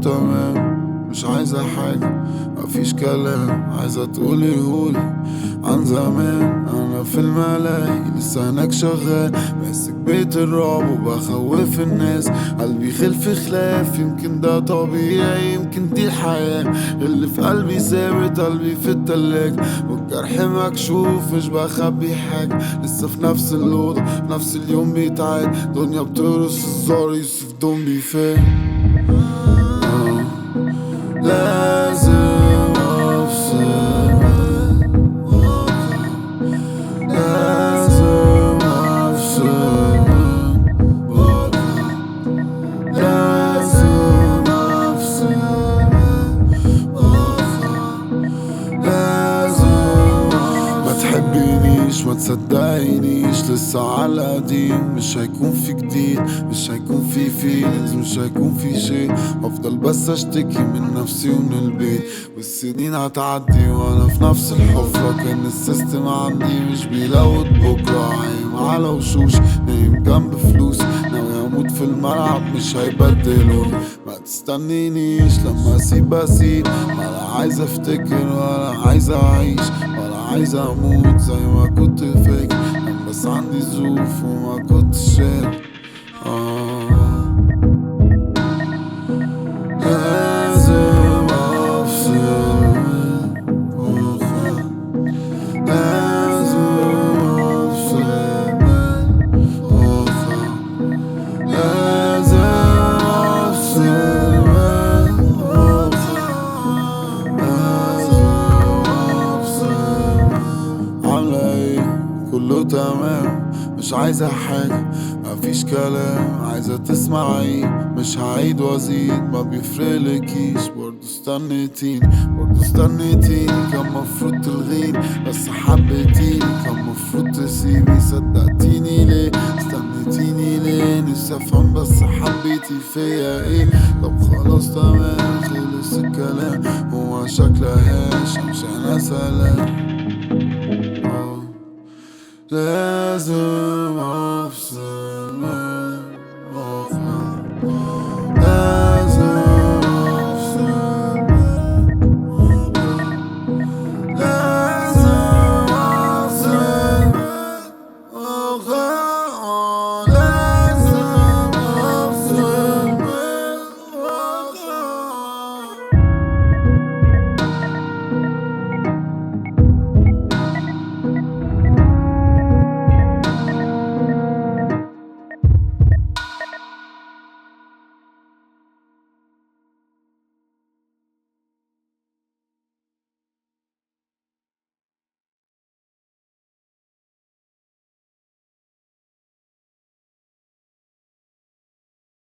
تمام مش عايزة حاجة مفيش كلام عايزة تقولي قولي عن زمان أنا في الملاهي لسه هناك شغال ماسك بيت الرعب وبخوف الناس قلبي خلف خلاف يمكن ده طبيعي يمكن دي الحياة اللي في قلبي ثابت قلبي في التلاج والجرح مكشوف مش بخبي حاجة لسه في نفس الأوضة في نفس اليوم بيتعاد دنيا بترقص الزار يوسف دون بيفاق آه. لازم أفصل لازم أفصل لازم أفصل لازم ما تحبينيش ما تصدقينيش لسه على القديم مش هيكون في جديد مش هيكون في فيلينجز مش هيكون في شيء افضل بس اشتكي من نفسي ومن البيت والسنين هتعدي وانا في نفس الحفرة كان السيستم عندي مش بيلوت بكرة عايم على وشوش نايم جنب فلوس ناوي اموت في الملعب مش هيبدلوني ما تستنينيش لما اسيب اسيب ولا عايز افتكر ولا عايز اعيش ولا عايز اموت زي ما كنت فاكر بس عندي ظروف وما كنتش شايف آه. لازم افصل لازم افصل لازم افصل على ايه كله تمام مش عايزة حاجة مفيش كلام عايزة تسمعي مش هعيد وازيد ما بيفرقلكيش برضه استنيتيني برضه استنيتيني كان مفروض تلغيني بس حبيتيني كان مفروض تسيبي صدقتيني ليه استنيتيني ليه نفسي افهم بس حبيتي فيا ايه طب خلاص تمام خلص الكلام هو شكلهاش مش انا سلام آه. لازم